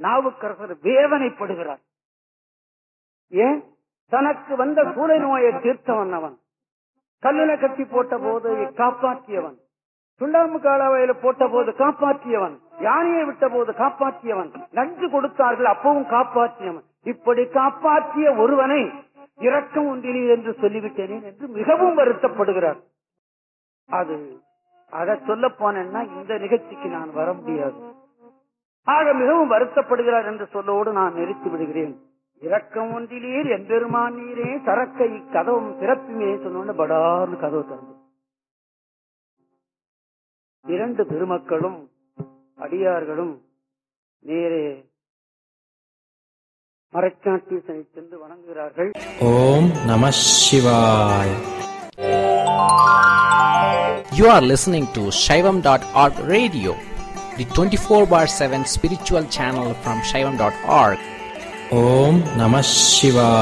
நாவுக்கரசர் வேதனைப்படுகிறார் ஏன் தனக்கு வந்த சூளை நோயை தீர்த்தவன் அவன் கல்லுல கட்டி போட்ட போது காப்பாற்றியவன் சுண்ணாம்பு காலாவையில போட்ட போது காப்பாற்றியவன் யானையை விட்ட போது காப்பாற்றியவன் நஞ்சு கொடுத்தார்கள் அப்பவும் காப்பாற்றியவன் இப்படி காப்பாற்றிய ஒருவனை இரக்கம் ஒன்றினி என்று சொல்லிவிட்டேனே என்று மிகவும் வருத்தப்படுகிறார் அது அத சொல்ல போனேன்னா இந்த நிகழ்ச்சிக்கு நான் வர முடியாது ஆக மிகவும் வருத்தப்படுகிறார் என்று சொல்லோடு நான் நிறுத்தி விடுகிறேன் இரக்கம் ஒன்றிலீர் எம்பெருமான் நீரே சரக்கை கதவும் திறப்புமே சொன்னோன்னு படார்னு கதவு திறந்து இரண்டு பெருமக்களும் அடியார்களும் நேரே மரச்சாட்டீசனை சென்று வணங்குகிறார்கள் ஓம் நம சிவாய் You are listening to Shaivam.org radio, the 24 bar 7 spiritual channel from Shaivam.org. Om Namah Shivaya.